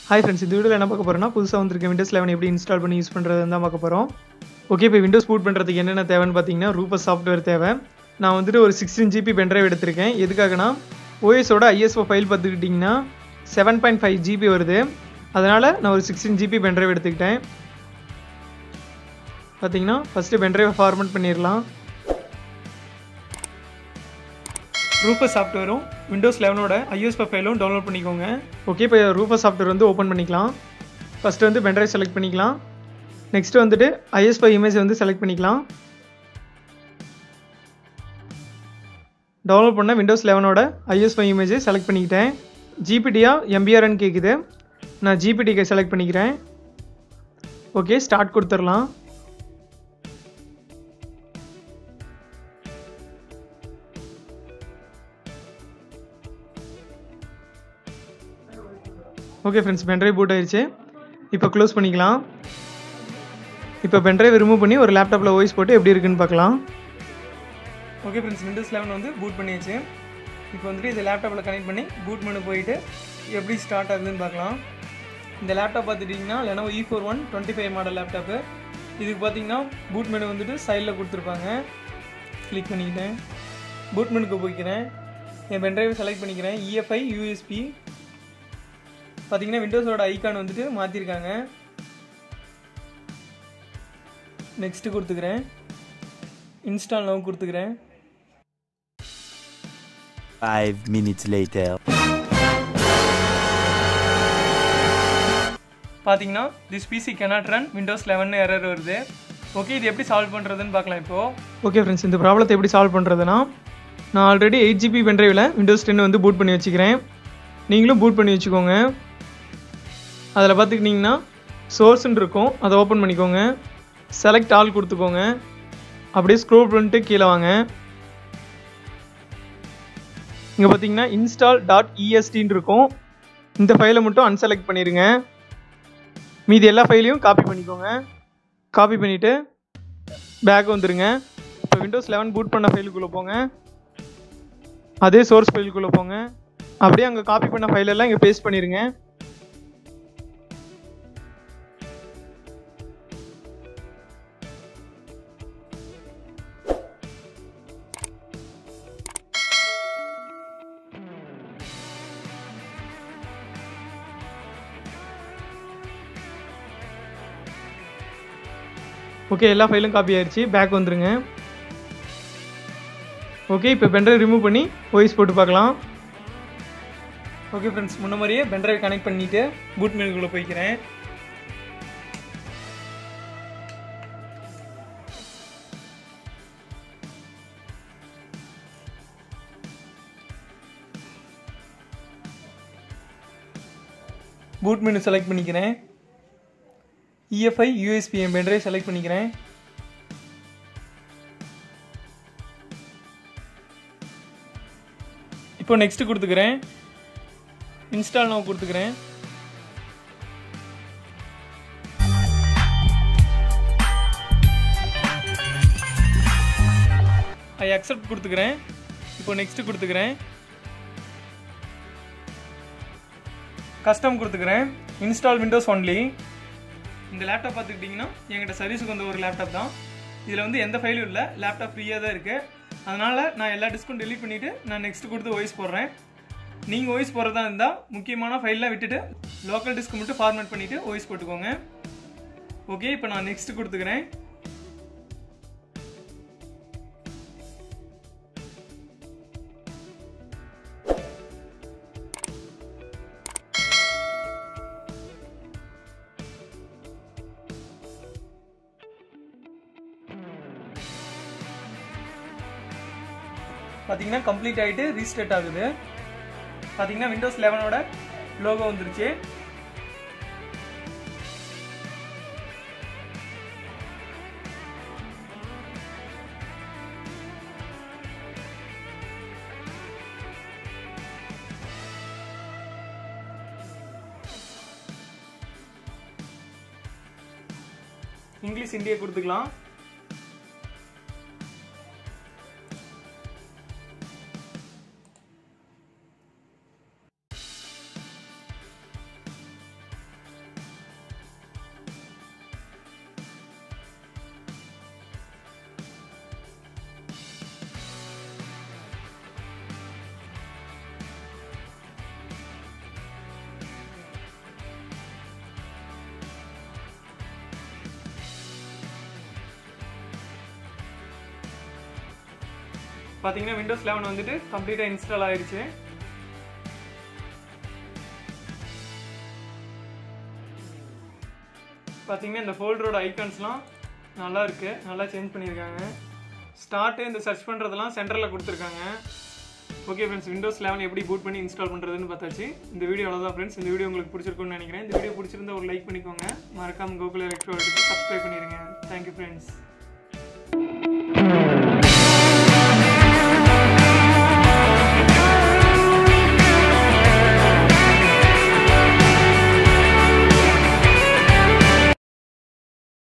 Hi friends இந்த வீடியோவில் என்ன பார்க்க போகிறோம்னா புதுசாக வந்திருக்க விண்டோஸ் லெவன் எப்படி இன்ஸ்டால் பண்ணி யூஸ் பண்ணுறது தான் பார்க்க போகிறோம் ஓகே இப்போ விண்டோஸ் பூட் பண்ணுறதுக்கு என்னென்ன தேவைன்னு பார்த்தீங்கன்னா ரூபஸ் சாஃப்ட்வேர் தேவை நான் வந்துட்டு ஒரு சிக்ஸ்டீன் ஜிபி பென்ட்ரைவ் எடுத்திருக்கேன் எதுக்காகனா ஓஎஸோட ஐஎஸ்ஓ ஃபைல் பார்த்துக்கிட்டிங்கன்னா செவன் பாயிண்ட் ஃபைவ் ஜிபி வருது அதனால் நான் ஒரு சிக்ஸ்டீன் ஜிபி பென்ட்ரைவ் எடுத்துக்கிட்டேன் பார்த்தீங்கன்னா ஃபஸ்ட்டு பென்ட்ரைவை ஃபார்மட் பண்ணிடலாம் ரூபஸ் சாஃப்ட்வேரும் விண்டோஸ் லெவனோட ஐஎஸ்பி ஃபைலும் டவுன்லோட் பண்ணிக்கோங்க ஓகே இப்போ ரூபஸ் சாஃப்ட்வேர் வந்து ஓப்பன் பண்ணிக்கலாம் ஃபஸ்ட்டு வந்து பென்ட்ரைவ் செலக்ட் பண்ணிக்கலாம் நெக்ஸ்ட்டு வந்துட்டு ஐஎஸ்பி இமேஜ் வந்து செலக்ட் பண்ணிக்கலாம் டவுன்லோட் பண்ண விண்டோஸ் லெவனோட ஐஎஸ்பி இமேஜை செலக்ட் பண்ணிக்கிட்டேன் ஜிபிடியா எம்பிஆர்னு கேட்குது நான் ஜிபிடிக்கு செலக்ட் பண்ணிக்கிறேன் ஓகே ஸ்டார்ட் கொடுத்துடலாம் ஓகே ஃப்ரெண்ட்ஸ் பென்ட்ரைவ் பூட் ஆயிடுச்சு இப்போ க்ளோஸ் பண்ணிக்கலாம் இப்போ பென்ட்ரைவ் ரிமூவ் பண்ணி ஒரு லேப்டாப்பில் வாய்ஸ் போட்டு எப்படி இருக்குன்னு பார்க்கலாம் ஓகே ஃப்ரெண்ட்ஸ் விண்டோஸ் லெவன் வந்து பூட் பண்ணியாச்சு இப்போ வந்துட்டு இது லேப்டாப்பில் கனெக்ட் பண்ணி பூட் மெனு போயிட்டு எப்படி ஸ்டார்ட் ஆகுதுன்னு பார்க்கலாம் இந்த லேப்டாப் பார்த்துட்டிங்கன்னா Lenovo E four one twenty five model laptop இதுக்கு பார்த்தீங்கன்னா பூட் மெனு வந்துட்டு சைடில் கொடுத்துருப்பாங்க கிளிக் பண்ணிக்கிட்டேன் பூட் மெனுக்கு போய்க்கிறேன் என் பென்ட்ரைவை செலக்ட் பண்ணிக்கிறேன் இஎஃப்ஐ யூஎஸ்பி பார்த்தீங்கன்னா விண்டோஸோட ஐக்கான் வந்துட்டு மாற்றிருக்காங்க நெக்ஸ்ட்டு கொடுத்துக்கிறேன் இன்ஸ்டால் நோ கொடுத்துக்கிறேன் Five minutes later. பார்த்தீங்கன்னா this PC cannot run Windows eleven error வருது ஓகே இது எப்படி சால்வ் பண்ணுறதுன்னு பார்க்கலாம் இப்போது ஓகே ஃப்ரெண்ட்ஸ் இந்த ப்ராப்ளத்தை எப்படி சால்வ் பண்ணுறதுனா நான் ஆல்ரெடி எயிட் ஜிபி பென்ட்ரைவில் விண்டோஸ் டென் வந்து பூட் பண்ணி வச்சுக்கிறேன் நீங்களும் பூட் பண்ணி வச்சுக்கோங்க அதில் பார்த்துக்கிட்டிங்கன்னா சோர்ஸ்ன்னு இருக்கும் அதை ஓப்பன் பண்ணிக்கோங்க செலக்ட் ஆல் கொடுத்துக்கோங்க அப்படியே ஸ்க்ரோல் பண்ணிட்டு கீழே வாங்க இங்கே பார்த்தீங்கன்னா இன்ஸ்டால் டாட் இஎஸ்டின்னு இருக்கும் இந்த ஃபைலை மட்டும் அன்செலக்ட் பண்ணிடுங்க மீதி எல்லா ஃபைலையும் காப்பி பண்ணிக்கோங்க காப்பி பண்ணிவிட்டு பேக் வந்துடுங்க இப்போ விண்டோஸ் லெவன் பூட் பண்ண ஃபைலுக்குள்ளே போங்க அதே சோர்ஸ் ஃபைலுக்குள்ளே போங்க அப்படியே அங்கே காப்பி பண்ண ஃபைலெல்லாம் இங்கே பேஸ்ட் பண்ணிடுங்க ஓகே எல்லா ஃபைலும் காப்பி ஆயிடுச்சு பேக் வந்துருங்க ஓகே இப்போ பென்ட்ரைவ் ரிமூவ் பண்ணி வாய்ஸ் போட்டு பார்க்கலாம் ஓகே ஃப்ரெண்ட்ஸ் முன்ன மாதிரியே பென்ட்ரைவ் கனெக்ட் பண்ணிவிட்டு பூட் மெனுக்குள்ளே போய்க்கிறேன் பூட் மெனு செலக்ட் பண்ணிக்கிறேன் இஎஃப்ஐ யூஎஸ்பி என் பென்ட்ரைவ் செலக்ட் பண்ணிக்கிறேன் இப்போ நெக்ஸ்ட் கொடுத்துக்கிறேன் இன்ஸ்டால் நான் கொடுத்துக்கிறேன் ஐ அக்செப்ட் கொடுத்துக்கிறேன் இப்போ நெக்ஸ்ட் கொடுத்துக்கிறேன் கஸ்டம் கொடுத்துக்கிறேன் இன்ஸ்டால் விண்டோஸ் ஒன்லி இந்த லேப்டாப் பார்த்துக்கிட்டிங்கன்னா என்கிட்ட சர்வீஸுக்கு வந்த ஒரு லேப்டாப் தான் இதில் வந்து எந்த ஃபைலும் இல்லை லேப்டாப் ஃப்ரீயாக தான் இருக்குது அதனால் நான் எல்லா டிஸ்க்கும் டெலிட் பண்ணிவிட்டு நான் நெக்ஸ்ட் கொடுத்து வாய்ஸ் போடுறேன் நீங்கள் வாய்ஸ் போடுறதா இருந்தால் முக்கியமான ஃபைல்லாம் விட்டுட்டு லோக்கல் டிஸ்க் மட்டும் ஃபார்மேட் பண்ணிவிட்டு வாய்ஸ் போட்டுக்கோங்க ஓகே இப்போ நான் நெக்ஸ்ட் கொடுத்துக்கிறேன் பார்த்தீங்கன்னா கம்ப்ளீட் ஆகிட்டு ரீஸ்டார்ட் ஆகுது பார்த்தீங்கன்னா விண்டோஸ் லெவனோட லோகோ வந்துருச்சு இங்கிலீஷ் இந்தியா கொடுத்துக்கலாம் பார்த்தீங்கன்னா விண்டோஸ் லெவன் வந்துட்டு கம்ப்ளீட்டாக இன்ஸ்டால் ஆயிருச்சு பார்த்தீங்கன்னா இந்த ஃபோல்டரோட ஐகான்ஸ்லாம் நல்லா இருக்கு நல்லா சேஞ்ச் பண்ணியிருக்காங்க ஸ்டார்ட்டு இந்த சர்ச் பண்ணுறதெல்லாம் சென்டரில் கொடுத்துருக்காங்க ஓகே ஃப்ரெண்ட்ஸ் விண்டோஸ் லெவன் எப்படி பூட் பண்ணி இன்ஸ்டால் பண்ணுறதுன்னு பார்த்தாச்சு இந்த வீடியோ அவ்வளோதான் ஃப்ரெண்ட்ஸ் இந்த வீடியோ உங்களுக்கு பிடிச்சிருக்கும்னு நினைக்கிறேன் இந்த வீடியோ பிடிச்சிருந்தா ஒரு லைக் பண்ணிக்கோங்க மறக்காம கோகுல் எலக்ட்ரோட்டுக்கு சப்ஸ்கிரைப் பண்ணிடுங்க தேங்க்யூ ஃப்ரெண்ட்ஸ்